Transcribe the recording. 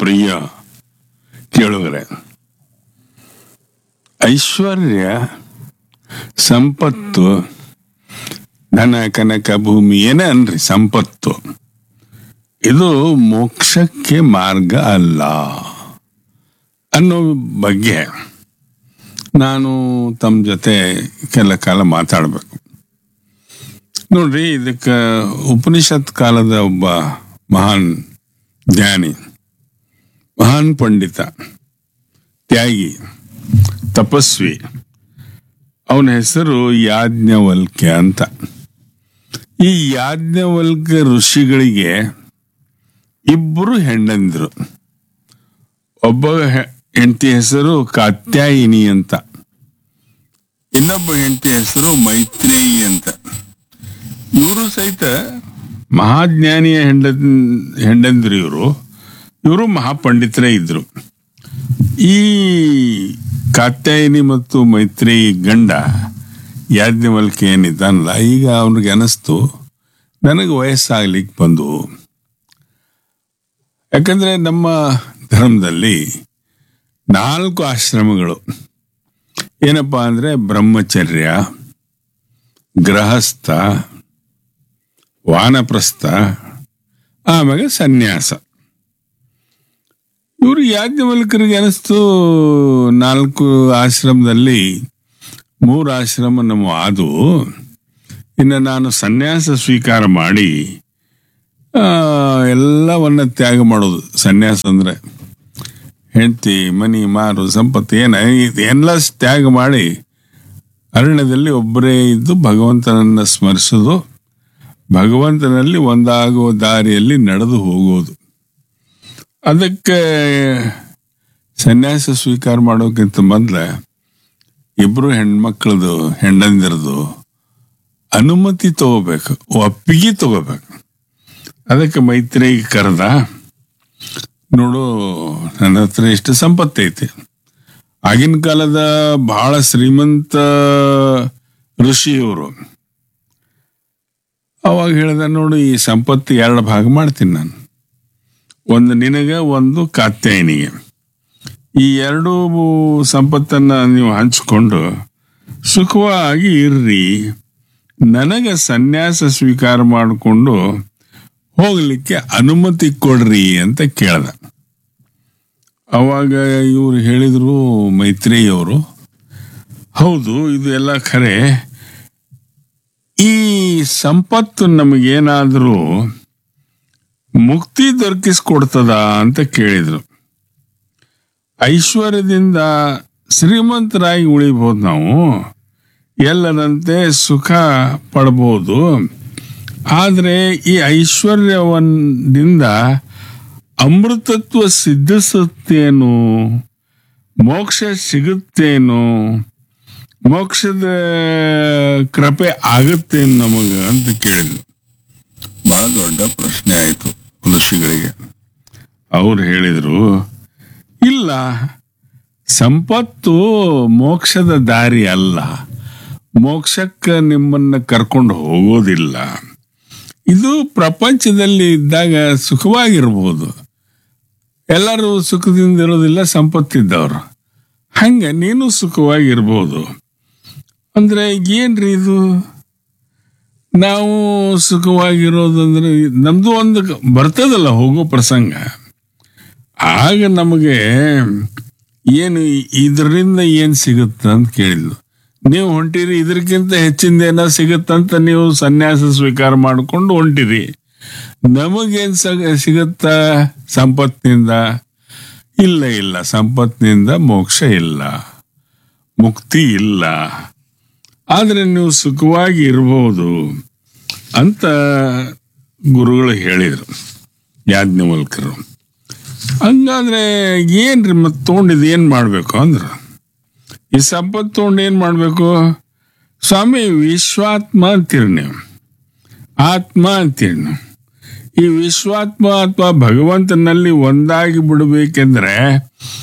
ಪ್ರಿಯ ಕೇಳುಗರೆ ಐಶ್ವರ್ಯ ಸಂಪತ್ತು ಧನ ಕನಕ ಭೂಮಿ ಏನೇ ಅನ್ರಿ ಸಂಪತ್ತು ಇದು ಮೋಕ್ಷಕ್ಕೆ ಮಾರ್ಗ ಅಲ್ಲ ಅನ್ನೋ ಬಗ್ಗೆ ನಾನು ತಮ್ಮ ಜೊತೆ ಕೆಲ ಕಾಲ ಮಾತಾಡಬೇಕು ನೋಡ್ರಿ ಇದಕ್ಕೆ ಉಪನಿಷತ್ ಕಾಲದ ಒಬ್ಬ ಮಹಾನ್ ಜ್ಞಾನಿ ಮಹಾನ್ ಪಂಡಿತ ತ್ಯಾಗಿ ತಪಸ್ವಿ ಅವನ ಹೆಸರು ಯಾಜ್ಞವಲ್ಕ್ಯ ಅಂತ ಈ ಯಾಜ್ಞವಲ್ಕ್ಯ ಋಷಿಗಳಿಗೆ ಇಬ್ಬರು ಹೆಂಡಂದ್ರು ಒಬ್ಬ ಹೆ- ಹೆಂಡತಿ ಹೆಸರು ಕಾತ್ಯಾಯಿನಿ ಅಂತ ಇನ್ನೊಬ್ಬ ಹೆಂಡತಿ ಹೆಸರು ಮೈತ್ರೇಯಿ ಅಂತ ಇವರು ಸಹಿತ ಮಹಾಜ್ಞಾನಿಯ ಹೆಂಡ ಹೆಂಡಂದ್ರು ಇವರು ಇವರು ಮಹಾಪಂಡಿತರೇ ಇದ್ರು ಈ ಕಾತ್ಯಾಯಿನಿ ಮತ್ತು ಮೈತ್ರೇಯಿ ಗಂಡ ಯಾಜ್ಞವಲ್ಕೆ ಏನಿದ್ದಾನಲ್ಲ ಈಗ ಅವನಿಗೆ ಅನಿಸ್ತು ನನಗೆ ವಯಸ್ಸಾಗ್ಲಿಕ್ಕೆ ಬಂದು ಯಾಕಂದ್ರೆ ನಮ್ಮ ಧರ್ಮದಲ್ಲಿ ನಾಲ್ಕು ಆಶ್ರಮಗಳು ಏನಪ್ಪಾ ಅಂದ್ರೆ ಬ್ರಹ್ಮಚರ್ಯ ಗೃಹಸ್ಥ ವಾನಪ್ರಸ್ಥ ಆಮೇಲೆ ಸನ್ಯಾಸ ಇವರು ಯಾಜ್ಞವಲ್ಕರಿಗೆ ಅನಿಸ್ತು ನಾಲ್ಕು ಆಶ್ರಮದಲ್ಲಿ ಮೂರು ಆಶ್ರಮ ನಮ್ಮ ಆದು ಇನ್ನು ನಾನು ಸನ್ಯಾಸ ಸ್ವೀಕಾರ ಮಾಡಿ ಆ, ಎಲ್ಲವನ್ನ ತ್ಯಾಗ ಮಾಡೋದು ಸನ್ಯಾಸ ಅಂದ್ರೆ ಹೆಂಡತಿ ಮನಿ ಮಾರು ಸಂಪತ್ತು ಏನ ಎಲ್ಲ ತ್ಯಾಗ ಮಾಡಿ ಅರಣ್ಯದಲ್ಲಿ ಒಬ್ಬರೇ ಇದ್ದು ಭಗವಂತನನ್ನ ಸ್ಮರಿಸೋದು ಭಗವಂತನಲ್ಲಿ ಒಂದಾಗುವ ದಾರಿಯಲ್ಲಿ ನಡೆದು ಹೋಗೋದು ಅದಕ್ಕೆ ಸನ್ಯಾಸ ಸ್ವೀಕಾರ ಮಾಡೋಕ್ಕಿಂತ ಮೊದಲ ಇಬ್ರು ಹೆಣ್ಮಕ್ಳದು ಹೆಂಡಂದಿರದು ಅನುಮತಿ ತಗೋಬೇಕು ಒಪ್ಪಿಗೆ ತಗೋಬೇಕು ಅದಕ್ಕೆ ಮೈತ್ರಿಗೆ ಕರೆದ ನೋಡು ನನ್ನ ಹತ್ರ ಎಷ್ಟು ಸಂಪತ್ತೈತಿ ಆಗಿನ ಕಾಲದ ಬಹಳ ಶ್ರೀಮಂತ ಋಷಿಯವರು ಅವಾಗ ಹೇಳ್ದ ನೋಡು ಈ ಸಂಪತ್ತು ಎರಡು ಭಾಗ ಮಾಡ್ತೀನಿ ನಾನು ಒಂದು ನಿನಗೆ ಒಂದು ಕಾತ್ಯಾಯನಿಗೆ ಈ ಎರಡು ಸಂಪತ್ತನ್ನ ನೀವು ಹಂಚಿಕೊಂಡು ಸುಖವಾಗಿ ಇರ್ರಿ ನನಗೆ ಸನ್ಯಾಸ ಸ್ವೀಕಾರ ಮಾಡಿಕೊಂಡು ಹೋಗ್ಲಿಕ್ಕೆ ಅನುಮತಿ ಕೊಡ್ರಿ ಅಂತ ಕೇಳ್ದ ಅವಾಗ ಇವ್ರು ಹೇಳಿದ್ರು ಮೈತ್ರೇಯಿಯವರು ಹೌದು ಇದು ಎಲ್ಲ ಖರೆ ಈ ಸಂಪತ್ತು ನಮಗೇನಾದರೂ ಮುಕ್ತಿ ದೊರಕಿಸ್ಕೊಡ್ತದ ಅಂತ ಕೇಳಿದ್ರು ಐಶ್ವರ್ಯದಿಂದ ಶ್ರೀಮಂತರಾಗಿ ಉಳಿಬಹುದು ನಾವು ಎಲ್ಲರಂತೆ ಸುಖ ಪಡ್ಬೋದು ಆದರೆ ಈ ಐಶ್ವರ್ಯವನ್ನಿಂದ ಅಮೃತತ್ವ ಸಿದ್ಧಿಸುತ್ತೇನು ಮೋಕ್ಷ ಸಿಗುತ್ತೇನು ಮೋಕ್ಷದ ಕೃಪೆ ಆಗುತ್ತೇನು ನಮಗ ಅಂತ ಕೇಳಿದ್ರು ಬಹಳ ದೊಡ್ಡ ಪ್ರಶ್ನೆ ಆಯಿತು ಋಷಿಗಳಿಗೆ ಅವ್ರು ಹೇಳಿದ್ರು ಇಲ್ಲ ಸಂಪತ್ತು ಮೋಕ್ಷದ ದಾರಿ ಅಲ್ಲ ಮೋಕ್ಷಕ್ಕೆ ನಿಮ್ಮನ್ನ ಕರ್ಕೊಂಡು ಹೋಗೋದಿಲ್ಲ ಇದು ಪ್ರಪಂಚದಲ್ಲಿ ಇದ್ದಾಗ ಸುಖವಾಗಿರ್ಬೋದು ಎಲ್ಲರೂ ಸುಖದಿಂದ ಇರೋದಿಲ್ಲ ಸಂಪತ್ತಿದ್ದವರು ಹಂಗೆ ನೀನು ಸುಖವಾಗಿರ್ಬೋದು ಅಂದ್ರೆ ಏನ್ರಿ ಇದು ನಾವು ಸುಖವಾಗಿರೋದಂದ್ರೆ ನಮ್ದು ಒಂದು ಬರ್ತದಲ್ಲ ಹೋಗೋ ಪ್ರಸಂಗ ಆಗ ನಮಗೆ ಏನು ಇದರಿಂದ ಏನ್ ಸಿಗುತ್ತೆ ಅಂತ ಕೇಳಿದ್ಲು ನೀವು ಹೊಂಟಿರಿ ಇದಕ್ಕಿಂತ ಹೆಚ್ಚಿಂದ ಏನೋ ಸಿಗುತ್ತಂತ ನೀವು ಸನ್ಯಾಸ ಸ್ವೀಕಾರ ಮಾಡಿಕೊಂಡು ಹೊಂಟಿರಿ ನಮಗೇನ್ ಸ- ಸಿಗುತ್ತ ಸಂಪತ್ತಿನಿಂದ ಇಲ್ಲ ಇಲ್ಲ ಸಂಪತ್ತಿನಿಂದ ಮೋಕ್ಷ ಇಲ್ಲ ಮುಕ್ತಿ ಇಲ್ಲ ಆದ್ರೆ ನೀವು ಸುಖವಾಗಿ ಇರಬಹುದು ಅಂತ ಗುರುಗಳು ಹೇಳಿದರು ಯಾಜ್ಞವಲ್ಕರು ಹಂಗಾದ್ರೆ ಏನ್ರಿ ಮತ್ತೆ ತೊಗೊಂಡಿದ್ದು ಏನ್ ಮಾಡ್ಬೇಕು ಅಂದ್ರ ಈ ಸಂಪತ್ತು ತೊಗೊಂಡು ಏನ್ ಮಾಡ್ಬೇಕು ಸ್ವಾಮಿ ವಿಶ್ವಾತ್ಮ ಅಂತೀರಿ ನೀವು ಆತ್ಮ ಅಂತೀರಿ ನೀವು ಈ ವಿಶ್ವಾತ್ಮ ಅಥವಾ ಭಗವಂತನಲ್ಲಿ ಒಂದಾಗಿ ಬಿಡಬೇಕೆಂದ್ರೆ